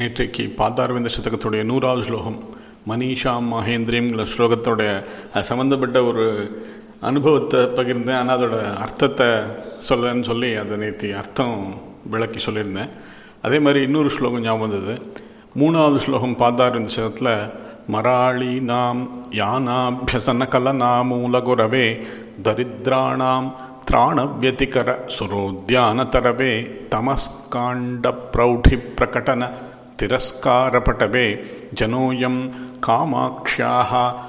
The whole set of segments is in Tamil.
நேற்றைக்கு பாதாரவிந்த சதகத்துடைய நூறாவது ஸ்லோகம் மனிஷா மகேந்திரியங்கிற ஸ்லோகத்தோடைய அது சம்மந்தப்பட்ட ஒரு அனுபவத்தை பகிர்ந்தேன் ஆனால் அதோட அர்த்தத்தை சொல்லன்னு சொல்லி அதை நேற்று அர்த்தம் விளக்கி சொல்லியிருந்தேன் அதே மாதிரி இன்னொரு ஸ்லோகம் ஞாபகம் வந்தது மூணாவது ஸ்லோகம் பாதாரவிந்த சதத்தில் மராளி நாம் யானாபியசன கலநாமூலகுரவே தரித்ராணாம் ತ್ರಾಣವ್ಯತಿಕರ ಸುರೋದ್ಯಾನತರವೇ ತಮಸ್ಕಾಂಡ ಪ್ರೌಢಿ ಪ್ರಕಟನ ತಿರಸ್ಕಾರಪಟವೇ ಜನೋಯಂ காமாட்சியாக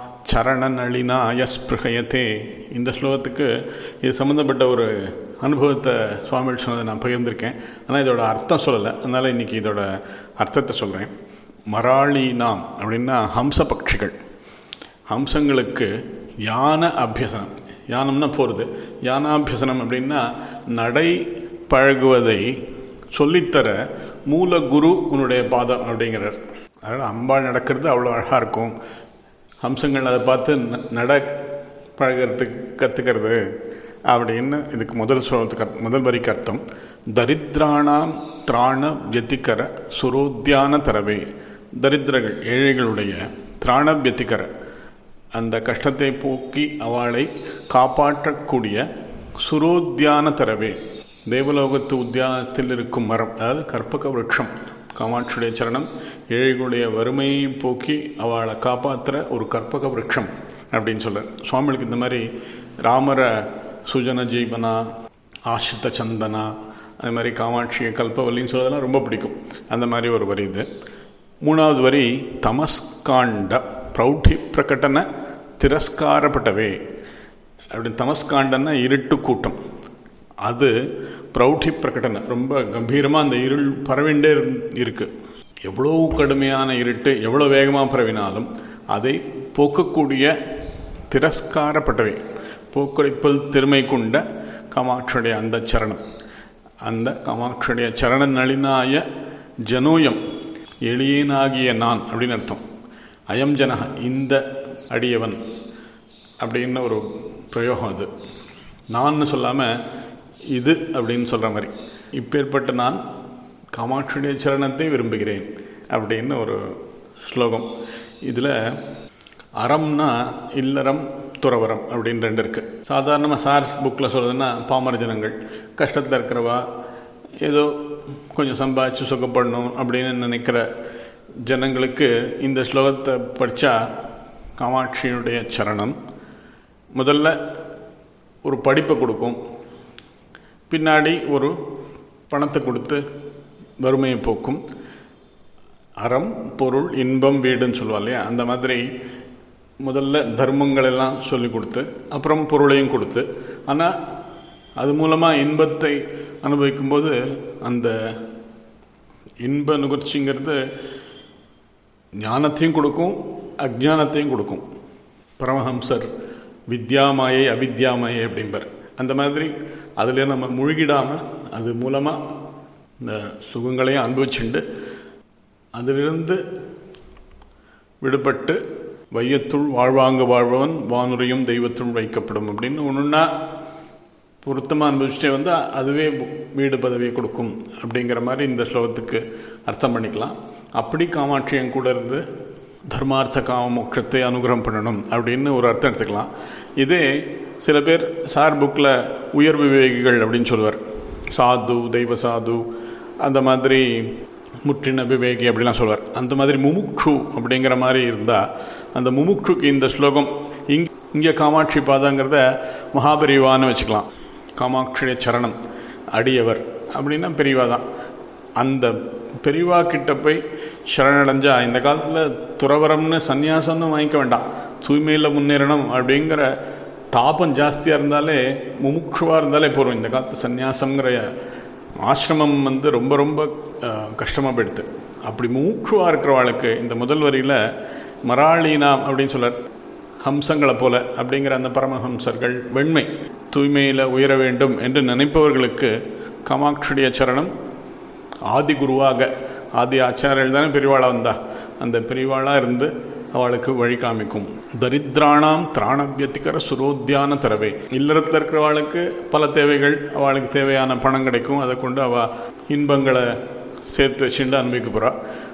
சரணநளினாய ஸ்பிருகயத்தே இந்த ஸ்லோகத்துக்கு இது சம்மந்தப்பட்ட ஒரு அனுபவத்தை சுவாமி சொன்னதை நான் பகிர்ந்திருக்கேன் ஆனால் இதோட அர்த்தம் சொல்லலை அதனால் இன்றைக்கி இதோட அர்த்தத்தை சொல்கிறேன் மராளி நாம் அப்படின்னா ஹம்ச பட்சிகள் ஹம்சங்களுக்கு யான அபியசனம் யானம்னா போகிறது யானாபியசனம் அப்படின்னா நடை பழகுவதை சொல்லித்தர மூல குரு உன்னுடைய பாதம் அப்படிங்கிறார் அதனால் அம்பாள் நடக்கிறது அவ்வளோ அழகாக இருக்கும் ஹம்சங்கள் அதை பார்த்து நட பழகிறதுக்கு கற்றுக்கிறது அப்படின்னு இதுக்கு முதல் சொல்றதுக்கு முதல் வரிக்கு அர்த்தம் தரித்ராணாம் திராண வியத்திகர சுரோத்தியான தரவே தரித்திரர்கள் ஏழைகளுடைய திராண வியத்திகர அந்த கஷ்டத்தை போக்கி அவளை காப்பாற்றக்கூடிய சுரோத்தியான தரவே தேவலோகத்து உத்தியானத்தில் இருக்கும் மரம் அதாவது கற்பக விரக்ஷம் காமாட்சியுடைய சரணம் ஏழைகளுடைய வறுமையை போக்கி அவளை காப்பாற்றுற ஒரு கற்பக விரக்ஷம் அப்படின்னு சொல்கிறார் சுவாமிகளுக்கு இந்த மாதிரி ராமர சுஜன ஜீவனா ஆசிரித்த சந்தனா அது மாதிரி காமாட்சியை கல்பவல்லின்னு சொல்றதெல்லாம் ரொம்ப பிடிக்கும் அந்த மாதிரி ஒரு வரி இது மூணாவது வரி தமஸ்காண்ட பிரௌಢி பிரகடன திரஸ்காரப்பட்டவே அப்படி தமஸ்காண்டன்னா இருட்டு கூட்டம் அது பிரௌಢி பிரகடன ரொம்ப கம்பீரமாக அந்த இருள் பரவிண்டே இருக்கு எவ்வளோ கடுமையான இருட்டு எவ்வளோ வேகமாக பரவினாலும் அதை போக்கக்கூடிய திரஸ்காரப்பட்டவை போக்கடிப்பது திறமை கொண்ட காமாட்சியுடைய அந்த சரணம் அந்த காமாட்சியுடைய சரண நளினாய ஜனோயம் எளியனாகிய நான் அப்படின்னு அர்த்தம் அயம் ஜனக இந்த அடியவன் அப்படின்னு ஒரு பிரயோகம் அது நான் சொல்லாமல் இது அப்படின்னு சொல்கிற மாதிரி இப்பேற்பட்ட நான் காமாட்சியுடைய சரணத்தை விரும்புகிறேன் அப்படின்னு ஒரு ஸ்லோகம் இதில் அறம்னா இல்லறம் துறவரம் அப்படின்னு ரெண்டு இருக்குது சாதாரணமாக சார் புக்கில் சொல்கிறதுன்னா பாமர ஜனங்கள் கஷ்டத்தில் இருக்கிறவா ஏதோ கொஞ்சம் சம்பாதிச்சு சுகப்படணும் அப்படின்னு நினைக்கிற ஜனங்களுக்கு இந்த ஸ்லோகத்தை படித்தா காமாட்சியினுடைய சரணம் முதல்ல ஒரு படிப்பை கொடுக்கும் பின்னாடி ஒரு பணத்தை கொடுத்து வறுமையை போக்கும் அறம் பொருள் இன்பம் வீடுன்னு சொல்லுவா இல்லையா அந்த மாதிரி முதல்ல தர்மங்கள் எல்லாம் சொல்லி கொடுத்து அப்புறம் பொருளையும் கொடுத்து ஆனால் அது மூலமாக இன்பத்தை அனுபவிக்கும்போது அந்த இன்ப நுகர்ச்சிங்கிறது ஞானத்தையும் கொடுக்கும் அஜானத்தையும் கொடுக்கும் பரமஹம்சர் வித்யாமாயை அவித்யாமாயை அப்படிம்பார் அந்த மாதிரி அதில் நம்ம முழுகிடாமல் அது மூலமாக இந்த சுகங்களையும் அனுபவிச்சுண்டு அதிலிருந்து விடுபட்டு வையத்துள் வாழ்வாங்க வாழ்பவன் வானுரையும் தெய்வத்துள் வைக்கப்படும் அப்படின்னு ஒன்றுன்னா பொருத்தமாக அனுபவிச்சுட்டே வந்து அதுவே வீடு பதவியை கொடுக்கும் அப்படிங்கிற மாதிரி இந்த ஸ்லோகத்துக்கு அர்த்தம் பண்ணிக்கலாம் அப்படி காமாட்சியம் கூட இருந்து தர்மார்த்த காம மோட்சத்தை அனுகிரகம் பண்ணணும் அப்படின்னு ஒரு அர்த்தம் எடுத்துக்கலாம் இதே சில பேர் சார் புக்கில் உயர் விவேகிகள் அப்படின்னு சொல்லுவார் சாது தெய்வ சாது அந்த மாதிரி முற்றின விவேகி அப்படிலாம் சொல்லுவார் அந்த மாதிரி முமுக்ஷு அப்படிங்கிற மாதிரி இருந்தால் அந்த முமுக்ஷுக்கு இந்த ஸ்லோகம் இங் இங்கே காமாட்சி பாதங்கிறத மகாபெரிவான்னு வச்சுக்கலாம் காமாட்சிய சரணம் அடியவர் அப்படின்னா பெரியவா தான் அந்த பெரியவா கிட்ட போய் சரணடைஞ்சா இந்த காலத்தில் துறவரம்னு சந்நியாசம்னு வாங்கிக்க வேண்டாம் தூய்மையில் முன்னேறணும் அப்படிங்கிற தாபம் ஜாஸ்தியாக இருந்தாலே முமுட்சுவாக இருந்தாலே போகிறோம் இந்த காலத்து சந்நியாசங்கிற ஆசிரமம் வந்து ரொம்ப ரொம்ப கஷ்டமாக போயிடுது அப்படி மூச்சுவாக இருக்கிறவாளுக்கு இந்த முதல் வரியில் மராளினாம் அப்படின்னு சொல்கிறார் ஹம்சங்களை போல அப்படிங்கிற அந்த பரமஹம்சர்கள் வெண்மை தூய்மையில் உயர வேண்டும் என்று நினைப்பவர்களுக்கு காமாட்சியுடைய சரணம் ஆதி குருவாக ஆதி ஆச்சாரியர்கள் தானே பெரியவாளாக வந்தா அந்த பெரியவாளாக இருந்து அவளுக்கு வழி காமிக்கும் தரித்ராணாம் திராணவியத்திகர சுரோத்தியான தரவை இல்லறத்தில் இருக்கிறவாளுக்கு பல தேவைகள் அவளுக்கு தேவையான பணம் கிடைக்கும் அதை கொண்டு அவள் இன்பங்களை சேர்த்து வச்சுட்டு அனுபவிக்க போகிறா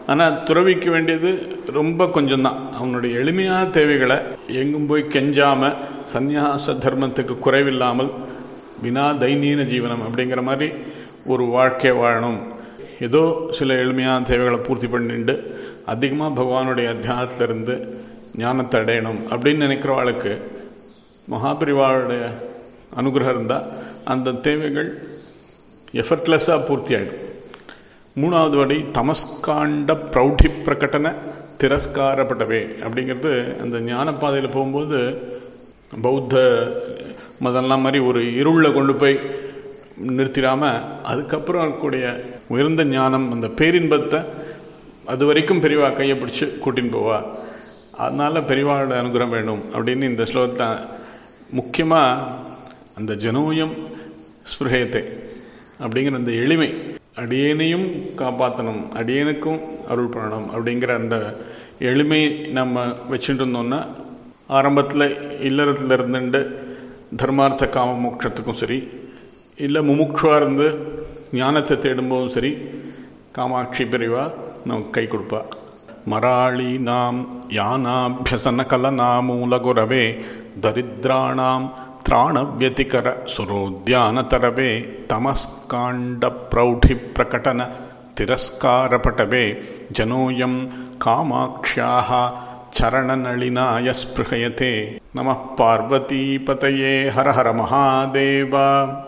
ஆனால் துறவிக்க வேண்டியது ரொம்ப கொஞ்சம்தான் அவனுடைய எளிமையான தேவைகளை எங்கும் போய் கெஞ்சாமல் சந்நியாச தர்மத்துக்கு குறைவில்லாமல் வினா தைனீன ஜீவனம் அப்படிங்கிற மாதிரி ஒரு வாழ்க்கை வாழணும் ஏதோ சில எளிமையான தேவைகளை பூர்த்தி பண்ணிட்டு அதிகமாக பகவானுடைய அத்தியானத்திலிருந்து ஞானத்தை அடையணும் அப்படின்னு நினைக்கிறவாளுக்கு மகாபிரிவாளுடைய அனுகிரகம் இருந்தால் அந்த தேவைகள் எஃபர்ட்லெஸ்ஸாக பூர்த்தி ஆகிடும் மூணாவது வடி தமஸ்காண்ட பிரௌಢி பிரகடன திரஸ்காரப்பட்டவே அப்படிங்கிறது அந்த ஞான பாதையில் போகும்போது பௌத்த மதம்லாம் மாதிரி ஒரு இருளில் கொண்டு போய் நிறுத்திடாமல் அதுக்கப்புறம் இருக்கக்கூடிய உயர்ந்த ஞானம் அந்த பேரின்பத்தை அது வரைக்கும் பெரியவா கையை பிடிச்சி கூட்டின்னு போவா அதனால் பெரியவாவோட அனுகிரகம் வேணும் அப்படின்னு இந்த ஸ்லோகத்தில் முக்கியமாக அந்த ஜனோயம் ஸ்பிருகயத்தை அப்படிங்கிற அந்த எளிமை அடியேனையும் காப்பாற்றணும் அடியேனுக்கும் அருள் பண்ணணும் அப்படிங்கிற அந்த எளிமை நம்ம வச்சுட்டு இருந்தோம்னா ஆரம்பத்தில் இல்லறத்தில் இருந்துட்டு தர்மார்த்த காம மோட்சத்துக்கும் சரி இல்லை முமுட்சுவாக இருந்து ஞானத்தை தேடும்போதும் சரி காமாட்சி பிரிவா நமக்கு கை கொடுப்பா மராளி நாம் யானாபியசன கலனாமூலகுரவே தரித்ராணாம் त्राणव्यतिकर सुरोद्यानतरवे तमस्काण्डप्रौढिप्रकटन तिरस्कारपटवे जनोऽयं कामाक्ष्याः चरणनलिनाय स्पृहयते नमः पार्वतीपतये हर हर महादेव